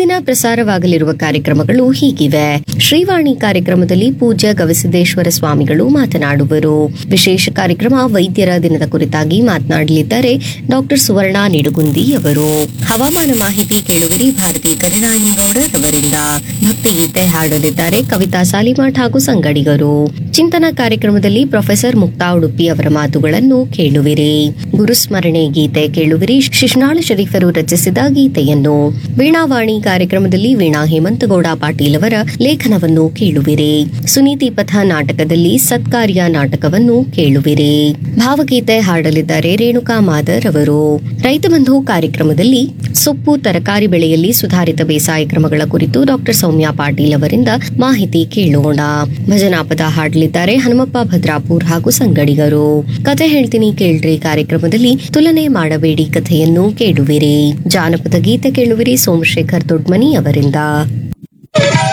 ದಿನ ಪ್ರಸಾರವಾಗಲಿರುವ ಕಾರ್ಯಕ್ರಮಗಳು ಹೀಗಿವೆ ಶ್ರೀವಾಣಿ ಕಾರ್ಯಕ್ರಮದಲ್ಲಿ ಪೂಜ್ಯ ಗವಿಸಿದ್ದೇಶ್ವರ ಸ್ವಾಮಿಗಳು ಮಾತನಾಡುವರು ವಿಶೇಷ ಕಾರ್ಯಕ್ರಮ ವೈದ್ಯರ ದಿನದ ಕುರಿತಾಗಿ ಮಾತನಾಡಲಿದ್ದಾರೆ ಡಾಕ್ಟರ್ ಸುವರ್ಣ ನಿಡುಗುಂದಿ ಅವರು ಹವಾಮಾನ ಮಾಹಿತಿ ಕೇಳುವಿರಿ ಭಾರತಿ ಕರಿರಾಯನಗೌಡರ್ ಅವರಿಂದ ಭಕ್ತಿಗೀತೆ ಹಾಡಲಿದ್ದಾರೆ ಕವಿತಾ ಸಾಲಿಮಾಠ್ ಹಾಗೂ ಸಂಗಡಿಗರು ಚಿಂತನಾ ಕಾರ್ಯಕ್ರಮದಲ್ಲಿ ಪ್ರೊಫೆಸರ್ ಮುಕ್ತಾ ಉಡುಪಿ ಅವರ ಮಾತುಗಳನ್ನು ಕೇಳುವಿರಿ ಗುರುಸ್ಮರಣೆ ಗೀತೆ ಕೇಳುವಿರಿ ಶಿಶ್ನಾಳ ಶರೀಫರು ರಚಿಸಿದ ಗೀತೆಯನ್ನು ವೀಣಾವಾಣಿ ಕಾರ್ಯಕ್ರಮದಲ್ಲಿ ವೀಣಾ ಹೇಮಂತಗೌಡ ಪಾಟೀಲ್ ಅವರ ಲೇಖನವನ್ನು ಕೇಳುವಿರಿ ಸುನೀತಿ ಪಥ ನಾಟಕದಲ್ಲಿ ಸತ್ಕಾರ್ಯ ನಾಟಕವನ್ನು ಕೇಳುವಿರಿ ಭಾವಗೀತೆ ಹಾಡಲಿದ್ದಾರೆ ರೇಣುಕಾ ಮಾದರ್ ಅವರು ರೈತ ಬಂಧು ಕಾರ್ಯಕ್ರಮದಲ್ಲಿ ಸೊಪ್ಪು ತರಕಾರಿ ಬೆಳೆಯಲ್ಲಿ ಸುಧಾರಿತ ಬೇಸಾಯ ಕ್ರಮಗಳ ಕುರಿತು ಡಾಕ್ಟರ್ ಸೌಮ್ಯ ಪಾಟೀಲ್ ಅವರಿಂದ ಮಾಹಿತಿ ಕೇಳೋಣ ಭಜನಾಪದ ಹಾಡಲಿದ್ದಾರೆ ಹನುಮಪ್ಪ ಭದ್ರಾಪುರ್ ಹಾಗೂ ಸಂಗಡಿಗರು ಕತೆ ಹೇಳ್ತೀನಿ ಕೇಳ್ರಿ ಕಾರ್ಯಕ್ರಮದಲ್ಲಿ ತುಲನೆ ಮಾಡಬೇಡಿ ಕಥೆಯನ್ನು ಕೇಳುವಿರಿ ಜಾನಪದ ಗೀತೆ ಕೇಳುವಿರಿ ಸೋಮಶೇಖರ್ ದೊಡ್ಮನಿ ಅವರಿಂದ